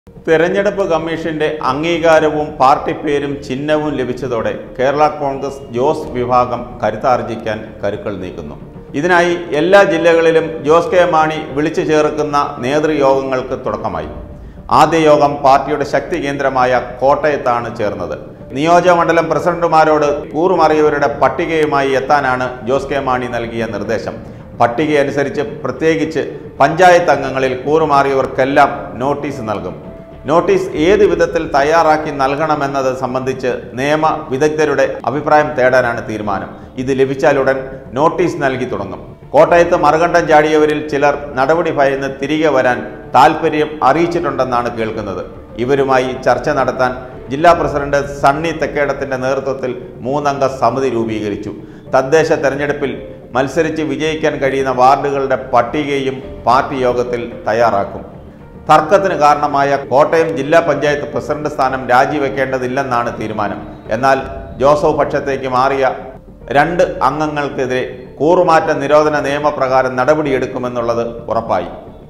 തെരഞ്ഞെടുപ്പ് കമ്മീഷന്റെ അംഗീകാരവും പാർട്ടി പേരും ചിഹ്നവും ലഭിച്ചതോടെ കേരള കോൺഗ്രസ് ജോസ് വിഭാഗം കരുത്താർജിക്കാൻ കരുക്കൾ നീക്കുന്നു ഇതിനായി എല്ലാ ജില്ലകളിലും ജോസ് കെ മാണി വിളിച്ചു ചേർക്കുന്ന നേതൃയോഗങ്ങൾക്ക് തുടക്കമായി ആദ്യ യോഗം പാർട്ടിയുടെ ശക്തി കേന്ദ്രമായ കോട്ടയത്താണ് ചേർന്നത് നിയോജകമണ്ഡലം പ്രസിഡന്റുമാരോട് കൂറുമാറിയവരുടെ പട്ടികയുമായി എത്താനാണ് ജോസ് കെ മാണി നൽകിയ നിർദ്ദേശം പട്ടിക അനുസരിച്ച് പ്രത്യേകിച്ച് പഞ്ചായത്ത് അംഗങ്ങളിൽ കൂറുമാറിയവർക്കെല്ലാം നോട്ടീസ് നൽകും നോട്ടീസ് ഏത് വിധത്തിൽ തയ്യാറാക്കി നൽകണമെന്നത് സംബന്ധിച്ച് നിയമ വിദഗ്ധരുടെ അഭിപ്രായം തേടാനാണ് തീരുമാനം ഇത് ലഭിച്ചാലുടൻ നോട്ടീസ് നൽകി തുടങ്ങും കോട്ടയത്ത് മറുകണ്ഠം ചാടിയവരിൽ ചിലർ നടപടി ഭയന്ന് തിരികെ വരാൻ താൽപ്പര്യം അറിയിച്ചിട്ടുണ്ടെന്നാണ് കേൾക്കുന്നത് ഇവരുമായി ചർച്ച നടത്താൻ ജില്ലാ പ്രസിഡന്റ് സണ്ണി തെക്കേടത്തിന്റെ നേതൃത്വത്തിൽ മൂന്നംഗ സമിതി രൂപീകരിച്ചു തദ്ദേശ തെരഞ്ഞെടുപ്പിൽ മത്സരിച്ച് വിജയിക്കാൻ കഴിയുന്ന വാർഡുകളുടെ പട്ടികയും പാർട്ടി യോഗത്തിൽ തയ്യാറാക്കും തർക്കത്തിന് കാരണമായ കോട്ടയം ജില്ലാ പഞ്ചായത്ത് പ്രസിഡന്റ് സ്ഥാനം രാജിവെക്കേണ്ടതില്ലെന്നാണ് തീരുമാനം എന്നാൽ ജോസഫ് പക്ഷത്തേക്ക് മാറിയ രണ്ട് അംഗങ്ങൾക്കെതിരെ കൂറുമാറ്റ നിരോധന നിയമപ്രകാരം നടപടിയെടുക്കുമെന്നുള്ളത് ഉറപ്പായി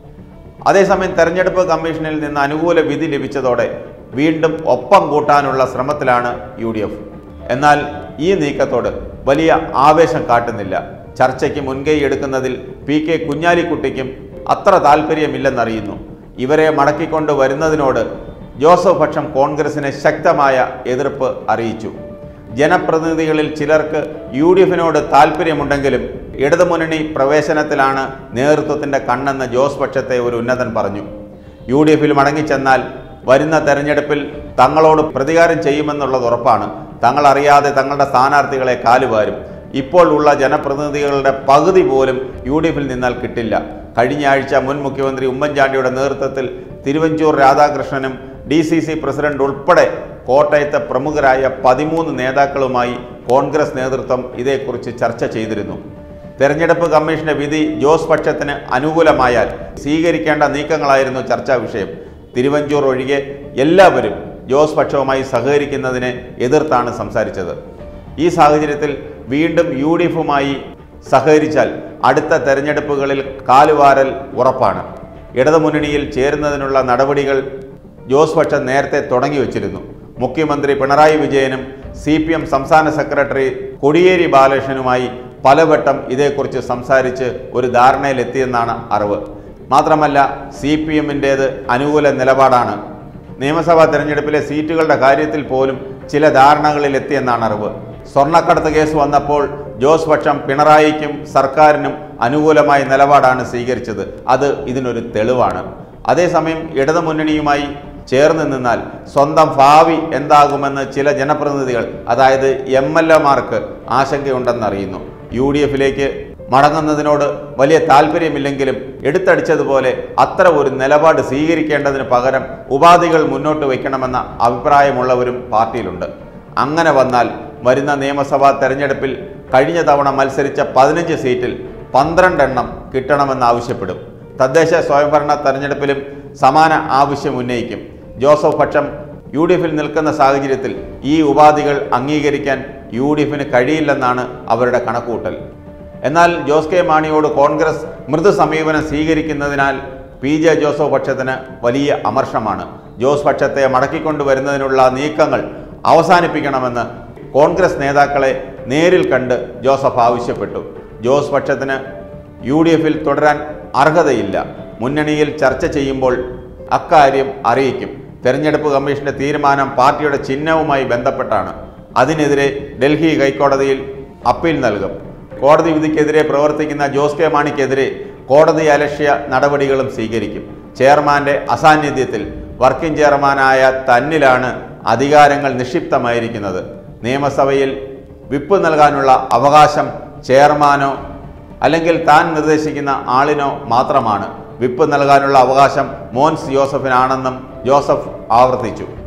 അതേസമയം തെരഞ്ഞെടുപ്പ് കമ്മീഷനിൽ നിന്ന് അനുകൂല വിധി ലഭിച്ചതോടെ വീണ്ടും ഒപ്പം കൂട്ടാനുള്ള ശ്രമത്തിലാണ് യു ഡി എഫ് എന്നാൽ ഈ നീക്കത്തോട് വലിയ ആവേശം കാട്ടുന്നില്ല ചർച്ചയ്ക്ക് മുൻകൈ എടുക്കുന്നതിൽ പി കെ കുഞ്ഞാലിക്കുട്ടിക്കും അത്ര താല്പര്യമില്ലെന്നറിയുന്നു ഇവരെ മടക്കിക്കൊണ്ട് വരുന്നതിനോട് ജോസഫ് പക്ഷം കോൺഗ്രസിന് ശക്തമായ എതിർപ്പ് അറിയിച്ചു ജനപ്രതിനിധികളിൽ ചിലർക്ക് യു ഡി എഫിനോട് താല്പര്യമുണ്ടെങ്കിലും ഇടതുമുന്നണി പ്രവേശനത്തിലാണ് നേതൃത്വത്തിന്റെ കണ്ണെന്ന് ജോസ് പക്ഷത്തെ ഒരു ഉന്നതൻ പറഞ്ഞു യു ഡി എഫിൽ മടങ്ങിച്ചെന്നാൽ വരുന്ന തെരഞ്ഞെടുപ്പിൽ തങ്ങളോട് പ്രതികാരം ചെയ്യുമെന്നുള്ളത് ഉറപ്പാണ് തങ്ങൾ അറിയാതെ തങ്ങളുടെ സ്ഥാനാർത്ഥികളെ കാലുവാരും ഇപ്പോൾ ഉള്ള ജനപ്രതിനിധികളുടെ പകുതി പോലും യു ഡി എഫിൽ നിന്നാൽ കിട്ടില്ല കഴിഞ്ഞ ആഴ്ച മുൻ മുഖ്യമന്ത്രി ഉമ്മൻചാണ്ടിയുടെ നേതൃത്വത്തിൽ തിരുവഞ്ചൂർ രാധാകൃഷ്ണനും ഡി സി സി പ്രസിഡന്റ് ഉൾപ്പെടെ കോട്ടയത്തെ പ്രമുഖരായ പതിമൂന്ന് നേതാക്കളുമായി കോൺഗ്രസ് നേതൃത്വം ഇതേക്കുറിച്ച് ചർച്ച ചെയ്തിരുന്നു തെരഞ്ഞെടുപ്പ് കമ്മീഷന്റെ വിധി ജോസ് പക്ഷത്തിന് അനുകൂലമായാൽ സ്വീകരിക്കേണ്ട നീക്കങ്ങളായിരുന്നു ചർച്ചാ വിഷയം തിരുവഞ്ചൂർ ഒഴികെ എല്ലാവരും ജോസ് പക്ഷവുമായി സഹകരിക്കുന്നതിനെ എതിർത്താണ് സംസാരിച്ചത് ഈ സാഹചര്യത്തിൽ വീണ്ടും യു ഡി എഫുമായി സഹകരിച്ചാൽ അടുത്ത തെരഞ്ഞെടുപ്പുകളിൽ കാലുവാരൽ ഉറപ്പാണ് ഇടതുമുന്നണിയിൽ ചേരുന്നതിനുള്ള നടപടികൾ ജോസ് പക്ഷം നേരത്തെ തുടങ്ങി വച്ചിരുന്നു മുഖ്യമന്ത്രി പിണറായി വിജയനും സി പി എം സംസ്ഥാന സെക്രട്ടറി കൊടിയേരി ബാലകൃഷ്ണനുമായി പലവട്ടം ഇതേക്കുറിച്ച് സംസാരിച്ച് ഒരു ധാരണയിലെത്തിയെന്നാണ് അറിവ് മാത്രമല്ല സി പി എമ്മിൻ്റേത് അനുകൂല നിലപാടാണ് നിയമസഭാ തെരഞ്ഞെടുപ്പിലെ സീറ്റുകളുടെ കാര്യത്തിൽ പോലും ചില ധാരണകളിൽ എത്തിയെന്നാണ് അറിവ് സ്വർണ്ണക്കടത്ത് കേസ് വന്നപ്പോൾ ജോസ് പക്ഷം പിണറായിക്കും സർക്കാരിനും അനുകൂലമായ നിലപാടാണ് സ്വീകരിച്ചത് അത് ഇതിനൊരു തെളിവാണ് അതേസമയം ഇടതുമുന്നണിയുമായി ചേർന്ന് നിന്നാൽ സ്വന്തം ഭാവി എന്താകുമെന്ന് ചില ജനപ്രതിനിധികൾ അതായത് എം എൽ എമാർക്ക് ആശങ്കയുണ്ടെന്നറിയുന്നു യു ഡി എഫിലേക്ക് മടങ്ങുന്നതിനോട് വലിയ താല്പര്യമില്ലെങ്കിലും എടുത്തടിച്ചതുപോലെ അത്ര ഒരു നിലപാട് സ്വീകരിക്കേണ്ടതിന് പകരം ഉപാധികൾ മുന്നോട്ട് വയ്ക്കണമെന്ന അഭിപ്രായമുള്ളവരും പാർട്ടിയിലുണ്ട് അങ്ങനെ വന്നാൽ വരുന്ന നിയമസഭാ തെരഞ്ഞെടുപ്പിൽ കഴിഞ്ഞ തവണ മത്സരിച്ച പതിനഞ്ച് സീറ്റിൽ പന്ത്രണ്ടെണ്ണം കിട്ടണമെന്ന് ആവശ്യപ്പെടും തദ്ദേശ സ്വയംഭരണ തെരഞ്ഞെടുപ്പിലും സമാന ആവശ്യം ഉന്നയിക്കും ജോസഫ് പക്ഷം യു ഡി എഫിൽ നിൽക്കുന്ന സാഹചര്യത്തിൽ ഈ ഉപാധികൾ അംഗീകരിക്കാൻ യു ഡി എഫിന് കഴിയില്ലെന്നാണ് അവരുടെ കണക്കുകൂട്ടൽ എന്നാൽ ജോസ് കെ മാണിയോട് കോൺഗ്രസ് മൃദു സമീപനം സ്വീകരിക്കുന്നതിനാൽ പി ജെ ജോസഫ് പക്ഷത്തിന് വലിയ അമർഷമാണ് ജോസ് പക്ഷത്തെ മടക്കിക്കൊണ്ടുവരുന്നതിനുള്ള നീക്കങ്ങൾ അവസാനിപ്പിക്കണമെന്ന് കോൺഗ്രസ് നേതാക്കളെ നേരിൽ കണ്ട് ജോസഫ് ആവശ്യപ്പെട്ടു ജോസ് പക്ഷത്തിന് യു ഡി എഫിൽ തുടരാൻ അർഹതയില്ല മുന്നണിയിൽ ചർച്ച ചെയ്യുമ്പോൾ അക്കാര്യം അറിയിക്കും തെരഞ്ഞെടുപ്പ് കമ്മീഷന്റെ തീരുമാനം പാർട്ടിയുടെ ചിഹ്നവുമായി ബന്ധപ്പെട്ടാണ് അതിനെതിരെ ഡൽഹി ഹൈക്കോടതിയിൽ അപ്പീൽ നൽകും കോടതി വിധിക്കെതിരെ പ്രവർത്തിക്കുന്ന ജോസ് കെ മാണിക്കെതിരെ കോടതി അലക്ഷ്യ നടപടികളും സ്വീകരിക്കും ചെയർമാന്റെ അസാന്നിധ്യത്തിൽ വർക്കിംഗ് ചെയർമാനായ തന്നിലാണ് അധികാരങ്ങൾ നിക്ഷിപ്തമായിരിക്കുന്നത് നിയമസഭയിൽ വിപ്പ് നൽകാനുള്ള അവകാശം ചെയർമാനോ അല്ലെങ്കിൽ താൻ നിർദ്ദേശിക്കുന്ന ആളിനോ മാത്രമാണ് വിപ്പ് നൽകാനുള്ള അവകാശം മോൻസ് ജോസഫിനാണെന്നും ജോസഫ് ആവർത്തിച്ചു